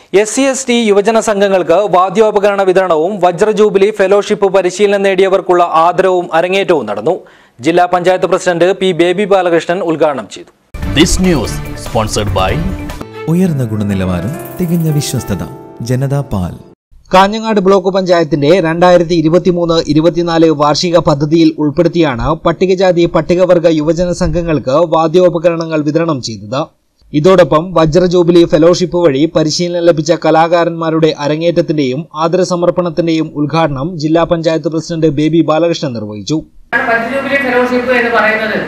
S C S T യുവജന സംഘങ്ങൾക്ക് വാദ്യോപകരണ വിതരണവും വജ്രജൂബിലി ഫെലോഷിപ്പ് പരിശീലനം നേടിയവർക്കുള്ള ആദരവും അരങ്ങേറ്റവും നടന്നു ജില്ലാ പഞ്ചായത്ത് പ്രസിഡന്റ് പി ബേബി ബാലകൃഷ്ണൻ ഉദ്ഘാടനം ചെയ്തു ദിസ് ന്യൂസ് സ്പോൺസർഡ് ബൈ ഉയർന്ന ഗുണനിലവാരം തികഞ്ഞ വിശ്വസ്തത ജനതാ പാൽ കാഞ്ഞങ്ങാട് ബ്ലോക്ക് പഞ്ചായത്തിന്റെ രണ്ടായിരത്തി ഇരുപത്തിമൂന്ന് ഇരുപത്തിനാല് വാർഷിക പദ്ധതിയിൽ ഉൾപ്പെടുത്തിയാണ് പട്ടികജാതി പട്ടികവർഗ യുവജന സംഘങ്ങൾക്ക് വാദ്യോപകരണങ്ങൾ വിതരണം ചെയ്തത് ഇതോടൊപ്പം വജ്രജൂബിലി ഫെലോഷിപ്പ് വഴി പരിശീലനം ലഭിച്ച കലാകാരന്മാരുടെ അരങ്ങേറ്റത്തിന്റെയും ആദരസമർപ്പണത്തിന്റെയും ഉദ്ഘാടനം ജില്ലാ പഞ്ചായത്ത് പ്രസിഡന്റ് ബേബി ബാലകൃഷ്ണൻ നിർവഹിച്ചു വജ്രജൂബിലി ഫെലോഷിപ്പ് എന്ന് പറയുന്നത്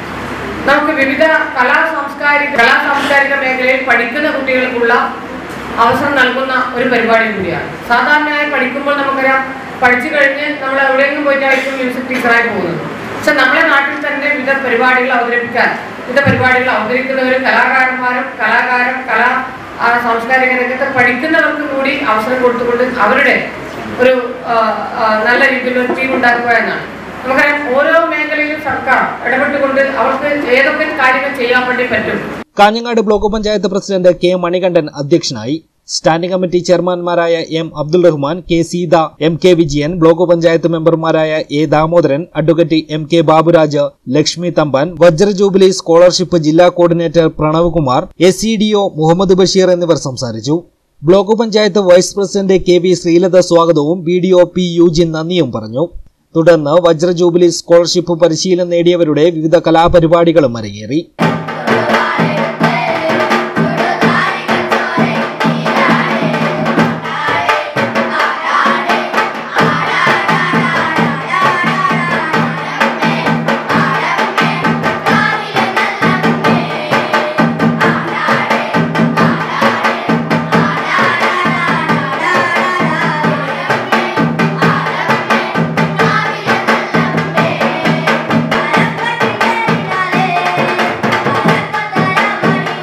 നമുക്ക് വിവിധ കലാ സാംസ്കാരിക കലാ സാംസ്കാരിക മേഖലയിൽ പഠിക്കുന്ന കുട്ടികൾക്കുള്ള അവസരം നൽകുന്ന ഒരു പരിപാടി കൂടിയാണ് സാധാരണയായി പഠിക്കുമ്പോൾ നമുക്കറിയാം പഠിച്ചു കഴിഞ്ഞ് നമ്മൾ എവിടെയെങ്കിലും പോയിട്ടായിരിക്കും മ്യൂസിക് ടീച്ചറായി പോകുന്നത് പക്ഷെ നമ്മുടെ നാട്ടിൽ തന്നെ വിവിധ പരിപാടികൾ അവതരിപ്പിക്കാൻ വിവിധ പരിപാടികൾ അവതരിക്കുന്നവരും കലാകാരന്മാരും കലാകാരം കലാ ആ, സാംസ്കാരിക രംഗത്ത് പഠിക്കുന്നവർക്കും കൂടി അവസരം കൊടുത്തുകൊണ്ട് അവരുടെ ഒരു ആ, ആ, നല്ല രീതിയിലുള്ള ടീം ഉണ്ടാക്കുക എന്നാണ് നമുക്കറിയാം ഓരോ മേഖലയിലും സർക്കാർ ഇടപെട്ടുകൊണ്ട് അവർക്ക് ഏതൊക്കെ കാര്യങ്ങൾ ചെയ്യാൻ വേണ്ടി പറ്റും Kanhangad block panchayat president K Manikandan അധ്യക്ഷനായി സ്റ്റാൻഡിംഗ് കമ്മിറ്റി ചെയർമാൻമാരായ M Abdul Rahman K Seetha M K Vijayan block panchayat മെമ്പർമാരായ A Damodaran advocate M K Baburaj Lakshmi Thampan Vajra jubilee scholarship ജില്ലാ coordinator Pranav Kumar S C D O Muhammad Basheer എന്നിവർ സംസാരിച്ചു block panchayat vice president K V Sreelatha സ്വാഗതവും B D O P Eugene നന്ദിയും പറഞ്ഞു തുടർന്ന് വജ്ര ജൂബിലി സ്കോളർഷിപ്പ് പരിശീലനം നേടിയവരുടെ വിവിധ കലാപരിപാടികളും അരങ്ങേറി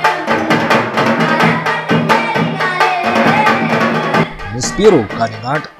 മിസ് ബ്യൂറോ കാഞ്ഞങ്ങാട്